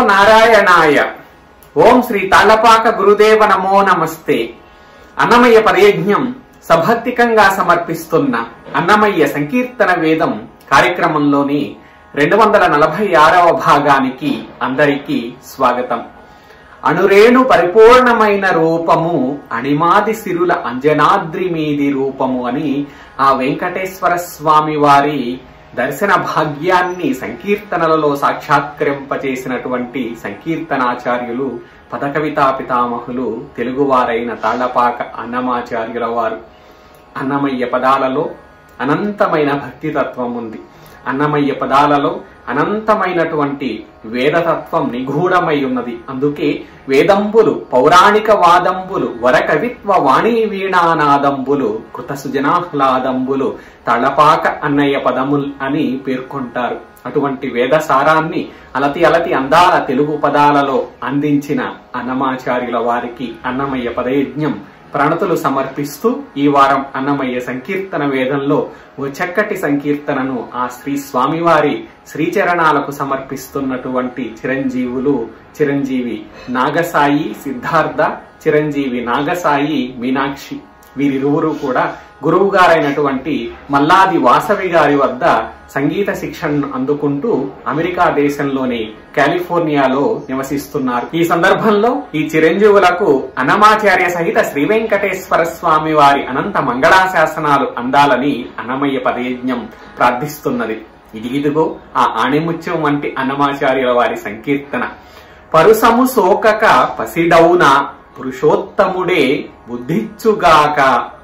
నారాయణాయ ఓం శ్రీ తాళ్లపాక గురుదేవ నమో నమస్తే అన్నమయ్య పదయజ్ఞం సభక్తికంగా సమర్పిస్తున్న అన్నమయ్య సంకీర్తన వేదం కార్యక్రమంలోని రెండు వందల నలభై ఆరవ భాగానికి అందరికీ స్వాగతం అణురేణు పరిపూర్ణమైన రూపము అణిమాది సిరుల అంజనాద్రి మీది రూపము అని ఆ వెంకటేశ్వర స్వామి వారి దర్శన భాగ్యాన్ని సంకీర్తనలలో సాక్షాత్కరింపచేసినటువంటి సంకీర్తనాచార్యులు పదకవితా పితామహులు తెలుగువారైన తాళ్లపాక అన్నమాచార్యుల వారు అన్నమయ్య పదాలలో అనంతమైన భక్తితత్వం ఉంది అన్నమయ్య పదాలలో అనంతమైనటువంటి వేదతత్వం నిగూఢమై ఉన్నది అందుకే వేదంబులు పౌరాణిక వాదంబులు వరకవిత్వ వాణీ వీణానాదంబులు కృత సుజనాహ్లాదంబులు తళపాక అన్నయ్య పదముల్ అని పేర్కొంటారు అటువంటి వేద సారాన్ని అలతి అలతి అందాల తెలుగు పదాలలో అందించిన అన్నమాచార్యుల వారికి అన్నమయ్య పదయజ్ఞం ప్రణతులు సమర్పిస్తూ ఈ వారం అన్నమయ్య సంకీర్తన వేదంలో ఓ చక్కటి సంకీర్తనను ఆ శ్రీ స్వామివారి శ్రీచరణాలకు సమర్పిస్తున్నటువంటి చిరంజీవులు చిరంజీవి నాగసాయి సిద్ధార్థ చిరంజీవి నాగసాయి మీనాక్షి వీరిరువురు కూడా గురువు గారైనటువంటి మల్లాది వాసవి గారి వద్ద సంగీత శిక్షణను అందుకుంటూ అమెరికా దేశంలోని కాలిఫోర్నియాలో నివసిస్తున్నారు ఈ సందర్భంలో ఈ చిరంజీవులకు అన్నమాచార్య సహిత శ్రీ వెంకటేశ్వర స్వామి వారి అనంత మంగళాశాసనాలు అందాలని అన్నమయ్య పదయజ్ఞం ప్రార్థిస్తున్నది ఇది ఇదిగో ఆ ఆణిముత్యం వంటి అన్నమాచార్యుల వారి సంకీర్తన పరుసము సోకక పసిడౌన పురుషోత్తముడే బుద్ధిచ్చుగాక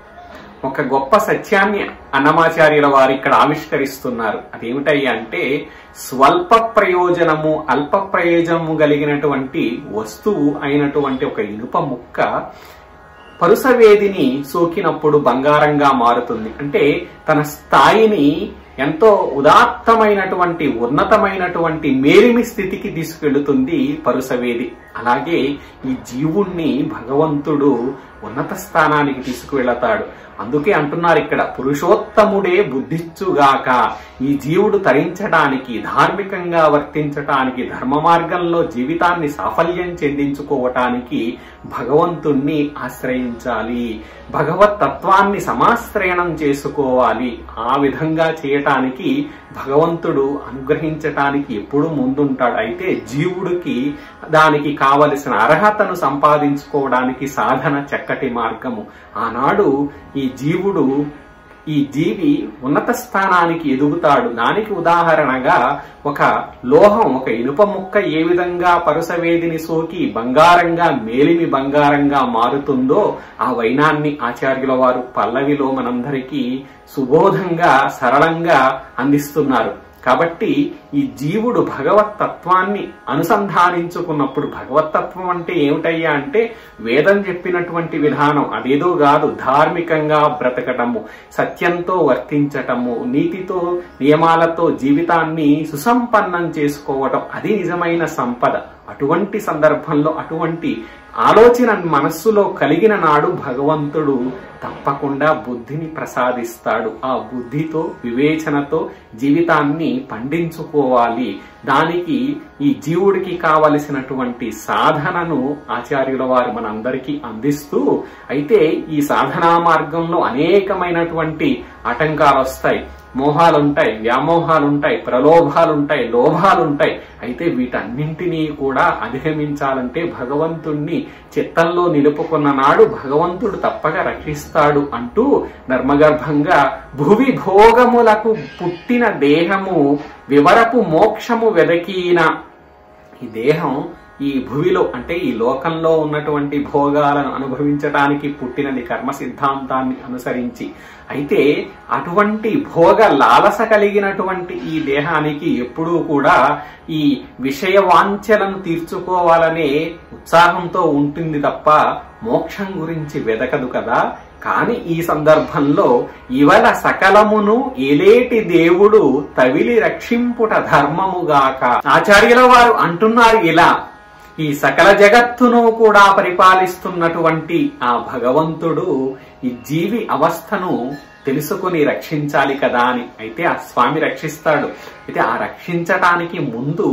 ఒక గొప్ప సత్యాన్ని అన్నమాచార్యుల వారు ఇక్కడ ఆవిష్కరిస్తున్నారు అదేమిటయ్యా అంటే స్వల్ప ప్రయోజనము అల్ప ప్రయోజనము కలిగినటువంటి వస్తువు అయినటువంటి ఒక ఇనుప ముక్క పరుసవేదిని సోకినప్పుడు బంగారంగా మారుతుంది అంటే తన స్థాయిని ఎంతో ఉదాత్తమైనటువంటి ఉన్నతమైనటువంటి మేలిమి స్థితికి తీసుకెళ్తుంది పరుసవేది అలాగే ఈ జీవుణ్ణి భగవంతుడు ఉన్నత స్థానానికి తీసుకువెళతాడు అందుకే అంటున్నారు ఇక్కడ పురుషోత్తముడే బుద్ధిచ్చుగాక ఈ జీవుడు తరించడానికి ధార్మికంగా వర్తించటానికి ధర్మ మార్గంలో జీవితాన్ని సాఫల్యం చెందించుకోవటానికి భగవంతుణ్ణి ఆశ్రయించాలి భగవత్ తత్వాన్ని సమాశ్రయణం చేసుకోవాలి ఆ విధంగా చేయటానికి భగవంతుడు అనుగ్రహించటానికి ఎప్పుడూ ముందుంటాడు అయితే జీవుడికి దానికి కావలసిన అర్హతను సంపాదించుకోవడానికి సాధన చక్కటి మార్గము ఆనాడు ఈ జీవుడు ఈ జీవి ఉన్నత స్థానానికి ఎదుగుతాడు దానికి ఉదాహరణగా ఒక లోహం ఒక ఇనుప ముక్క ఏ విధంగా పరుసవేదిని సోకి బంగారంగా మేలిమి బంగారంగా మారుతుందో ఆ వైనాన్ని ఆచార్యుల వారు పల్లవిలో మనందరికీ సుబోధంగా సరళంగా అందిస్తున్నారు కాబట్టి ఈ జీవుడు భగవత్ తత్వాన్ని అనుసంధానించుకున్నప్పుడు భగవత్ తత్వం అంటే ఏమిటయ్యా అంటే వేదం చెప్పినటువంటి విధానం అదేదో కాదు ధార్మికంగా బ్రతకటము సత్యంతో వర్తించటము నీతితో నియమాలతో జీవితాన్ని సుసంపన్నం చేసుకోవటం అది నిజమైన సంపద అటువంటి సందర్భంలో అటువంటి ఆలోచన మనస్సులో కలిగిన నాడు భగవంతుడు తప్పకుండా బుద్ధిని ప్రసాదిస్తాడు ఆ బుద్ధితో వివేచనతో జీవితాన్ని పండించుకోవాలి దానికి ఈ జీవుడికి కావలసినటువంటి సాధనను ఆచార్యుల వారు మనందరికీ అందిస్తూ అయితే ఈ సాధనా మార్గంలో అనేకమైనటువంటి ఆటంకాలు వస్తాయి మోహాలుంటాయి వ్యామోహాలుంటాయి ప్రలోభాలుంటాయి లోభాలుంటాయి అయితే వీటన్నింటినీ కూడా అధిగమించాలంటే భగవంతుణ్ణి చిత్తంలో నిలుపుకున్న నాడు భగవంతుడు తప్పక రక్షిస్తాడు అంటూ ధర్మగర్భంగా భువి భోగములకు పుట్టిన దేహము వివరపు మోక్షము వెదకీన ఈ దేహం ఈ భువిలో అంటే ఈ లోకంలో ఉన్నటువంటి భోగాలను అనుభవించడానికి పుట్టినది కర్మ సిద్ధాంతాన్ని అనుసరించి అయితే అటువంటి భోగ లాలస కలిగినటువంటి ఈ దేహానికి ఎప్పుడూ కూడా ఈ విషయ వాంఛలను తీర్చుకోవాలనే ఉత్సాహంతో ఉంటుంది తప్ప మోక్షం గురించి వెదకదు కదా కాని ఈ సందర్భంలో ఇవల సకలమును ఎలేటి దేవుడు తవిలి రక్షింపుట ధర్మముగాక ఆచార్యుల వారు అంటున్నారు ఇలా ఈ సకల జగత్తును కూడా పరిపాలిస్తున్నటువంటి ఆ భగవంతుడు ఈ జీవి అవస్థను తెలుసుకుని రక్షించాలి కదా అని అయితే ఆ స్వామి రక్షిస్తాడు అయితే ఆ రక్షించటానికి ముందు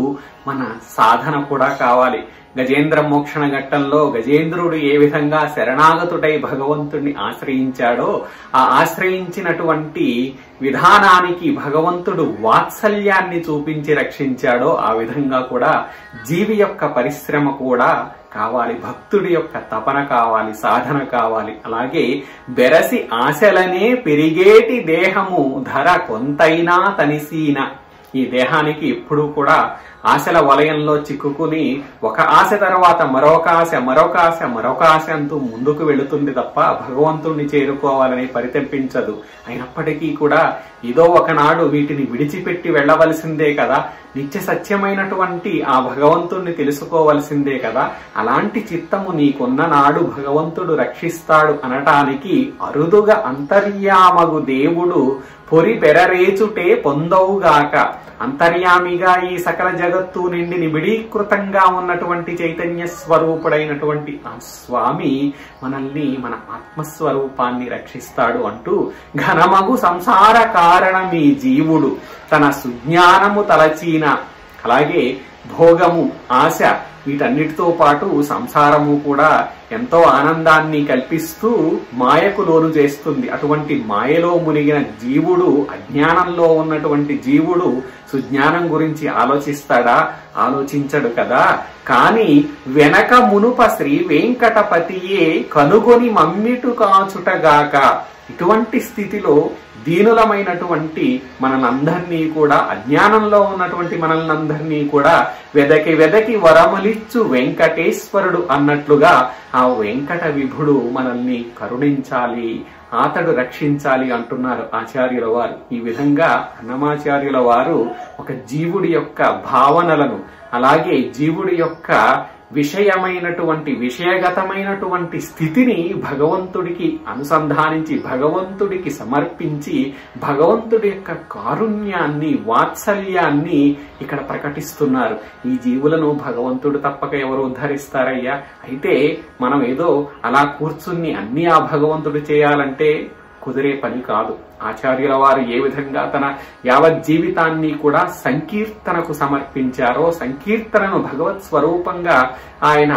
మన సాధన కూడా కావాలి గజేంద్ర మోక్షణ ఘట్టంలో గజేంద్రుడు ఏ విధంగా శరణాగతుడై భగవంతుడిని ఆశ్రయించాడో ఆ ఆశ్రయించినటువంటి విధానానికి భగవంతుడు వాత్సల్యాన్ని చూపించి రక్షించాడో ఆ విధంగా కూడా జీవి యొక్క పరిశ్రమ కూడా కావాలి భక్తుడి యొక్క తపన కావాలి సాధన కావాలి అలాగే బెరసి ఆశలనే పెరిగేటి దేహము ధర కొంతైనా తనిసీన ఈ దేహానికి ఎప్పుడూ కూడా ఆశల వలయంలో చిక్కుకుని ఒక ఆశ తర్వాత మరొక ఆశ మరొక ఆశ మరొక ఆశ అంటూ ముందుకు వెళుతుంది తప్ప భగవంతుణ్ణి చేరుకోవాలని పరితెప్పించదు అయినప్పటికీ కూడా ఏదో ఒకనాడు వీటిని విడిచిపెట్టి వెళ్ళవలసిందే కదా నిత్య సత్యమైనటువంటి ఆ భగవంతుణ్ణి తెలుసుకోవలసిందే కదా అలాంటి చిత్తము నీకున్న నాడు భగవంతుడు రక్షిస్తాడు అనటానికి అరుదుగా అంతర్యామగు దేవుడు పొరి పెరరేచుటే పొందవుగాక అంతర్యామిగా ఈ సకల జగత్తు నిండి నిబిడీకృతంగా ఉన్నటువంటి చైతన్య స్వరూపుడైనటువంటి ఆ స్వామి మనల్ని మన ఆత్మస్వరూపాన్ని రక్షిస్తాడు అంటూ ఘనమగు సంసార కారణమీ జీవుడు తన సుజ్ఞానము తలచీన అలాగే భోగము ఆశ వీటన్నిటితో పాటు సంసారము కూడా ఎంతో ఆనందాన్ని కల్పిస్తూ మాయకు లోను చేస్తుంది అటువంటి మాయలో మునిగిన జీవుడు అజ్ఞానంలో ఉన్నటువంటి జీవుడు సుజ్ఞానం గురించి ఆలోచిస్తాడా ఆలోచించడు కదా కాని వెనక మునుప శ్రీ వెంకటపతియే కనుగొని మమ్మిటు కాచుటగాక ఇటువంటి స్థితిలో దీనులమైనటువంటి మనలందరినీ కూడా అజ్ఞానంలో ఉన్నటువంటి మనల్నందరినీ కూడా వెదకి వెదకి వరములిచ్చు వెంకటేశ్వరుడు అన్నట్లుగా ఆ వెంకట విభుడు మనల్ని కరుణించాలి అతడు రక్షించాలి అంటున్నారు ఆచార్యుల వారు ఈ విధంగా అన్నమాచార్యుల వారు ఒక జీవుడి యొక్క భావనలను అలాగే జీవుడి యొక్క విషయమైనటువంటి విషయగతమైనటువంటి స్థితిని భగవంతుడికి అనుసంధానించి భగవంతుడికి సమర్పించి భగవంతుడి యొక్క కారుణ్యాన్ని వాత్సల్యాన్ని ఇక్కడ ప్రకటిస్తున్నారు ఈ జీవులను భగవంతుడు తప్పక ఎవరు ఉద్ధరిస్తారయ్యా అయితే మనం ఏదో అలా కూర్చుని అన్ని ఆ భగవంతుడు చేయాలంటే కుదిరే పని కాదు ఆచార్యుల వారు ఏ విధంగా తన యావత్ జీవితాన్ని కూడా సంకీర్తనకు సమర్పించారో సంకీర్తనను భగవత్ స్వరూపంగా ఆయన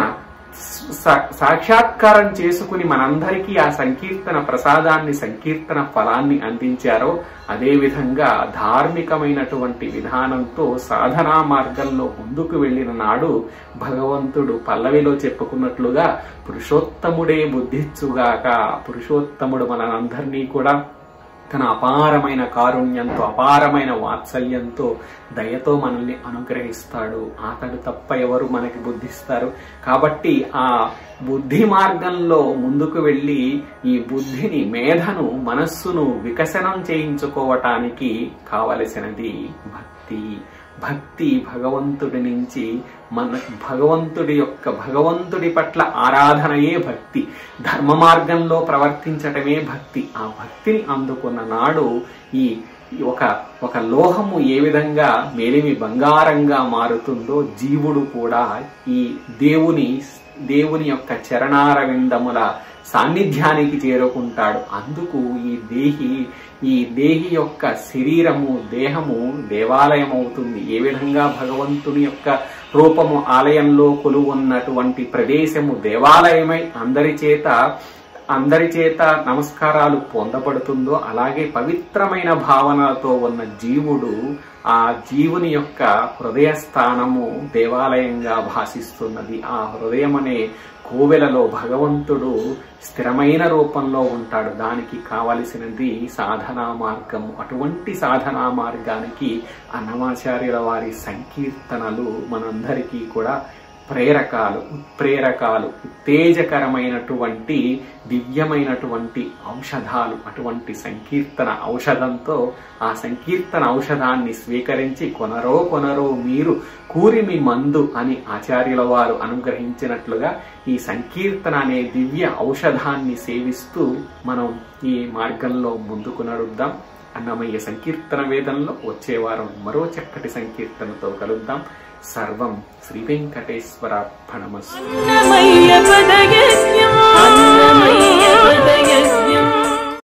సా- సాక్షాత్కారం చేసుకుని మనందరికీ ఆ సంకీర్తన ప్రసాదాన్ని సంకీర్తన ఫలాన్ని అందించారో అదే విధంగా ధార్మికమైనటువంటి విధానంతో సాధనా మార్గంలో ముందుకు వెళ్ళిన నాడు భగవంతుడు పల్లవిలో చెప్పుకున్నట్లుగా పురుషోత్తముడే బుద్ధిచ్చుగాక పురుషోత్తముడు మనందరినీ కూడా తన అపారమైన కారుణ్యంతో అపారమైన వాత్సల్యంతో దయతో మనల్ని అనుగ్రహిస్తాడు అతడు తప్ప ఎవరు మనకి బుద్ధిస్తారు కాబట్టి ఆ బుద్ధి మార్గంలో ముందుకు వెళ్ళి ఈ బుద్ధిని మేధను మనస్సును వికసనం చేయించుకోవటానికి కావలసినది భక్తి భక్తి భగవంతుడి నుంచి మన భగవంతుడి యొక్క భగవంతుడి పట్ల ఆరాధనయే భక్తి ధర్మ మార్గంలో ప్రవర్తించటమే భక్తి ఆ భక్తిని అందుకున్న నాడు ఈ ఈ ఒక ఒక లోహము ఏ విధంగా మేలిమి బంగారంగా మారుతుందో జీవుడు కూడా ఈ దేవుని దేవుని యొక్క చరణారవిందముల సాన్నిధ్యానికి చేరుకుంటాడు అందుకు ఈ దేహి ఈ దేహి యొక్క శరీరము దేహము దేవాలయం అవుతుంది ఏ విధంగా భగవంతుని యొక్క రూపము ఆలయంలో కొలువున్నటువంటి ప్రదేశము దేవాలయమై అందరి చేత అందరి చేత నమస్కారాలు పొందబడుతుందో అలాగే పవిత్రమైన భావనలతో ఉన్న జీవుడు ఆ జీవుని యొక్క హృదయ స్థానము దేవాలయంగా భాషిస్తున్నది ఆ హృదయం అనే కోవెలలో భగవంతుడు స్థిరమైన రూపంలో ఉంటాడు దానికి కావలసినది సాధనా మార్గము అటువంటి సాధనా మార్గానికి అన్నమాచార్యుల వారి సంకీర్తనలు మనందరికీ కూడా ప్రేరకాలు ఉత్ప్రేరకాలు ఉత్తేజకరమైనటువంటి దివ్యమైనటువంటి ఔషధాలు అటువంటి సంకీర్తన ఔషధంతో ఆ సంకీర్తన ఔషధాన్ని స్వీకరించి కొనరో కొనరో మీరు కూరిమి మందు అని ఆచార్యుల వారు అనుగ్రహించినట్లుగా ఈ సంకీర్తన అనే దివ్య ఔషధాన్ని సేవిస్తూ మనం ఈ మార్గంలో ముందుకు నడుద్దాం అన్నమయ్య సంకీర్తన వేదంలో వచ్చే వారం మరో చక్కటి సంకీర్తనతో కలుద్దాం సర్వం శ్రీ వెంకటేశ్వరార్పణమస్తు అన్నమయ్య పదయజ్ఞం అన్నమయ్య